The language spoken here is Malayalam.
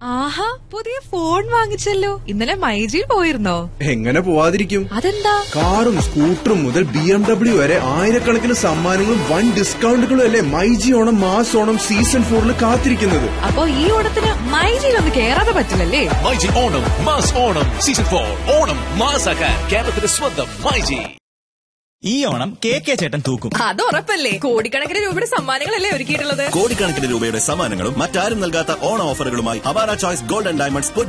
ആഹാ പുതിയ ഫോൺ വാങ്ങിച്ചല്ലോ ഇന്നലെ മൈജിയിൽ പോയിരുന്നോ എങ്ങനെ പോവാതിരിക്കും അതെന്താ കാറും സ്കൂട്ടറും മുതൽ ബി എം ഡബ്ല്യു വരെ ആയിരക്കണക്കിന് സമ്മാനങ്ങളും വൻ ഡിസ്കൗണ്ടുകളും അല്ലേ myG Onam mass Onam season ഫോറിൽ കാത്തിരിക്കുന്നത് അപ്പൊ ഈ ഓണത്തിന് മൈജിയിൽ ഒന്ന് കേറാതെ പറ്റില്ലല്ലേ myG Onam mass Onam season for Onam മാസാക്കാൻ കേരളത്തിന്റെ സ്വന്തം മൈജി ഈ ഓണം കെ കെ ചേട്ടൻ തൂക്കും അത് ഉറപ്പല്ലേ കോടിക്കണക്കിന് രൂപയുടെ സമ്മാനങ്ങളല്ലേ ഒരുക്കിയിട്ടുള്ളത് കോടിക്കണക്കിന് രൂപയുടെ സമ്മാനങ്ങളും മറ്റാരും നൽകാത്ത ഓണ ഓഫറുകളുമായി അവാര ചോയ്സ് ഗോൾഡൻ ഡയമണ്ട്സ്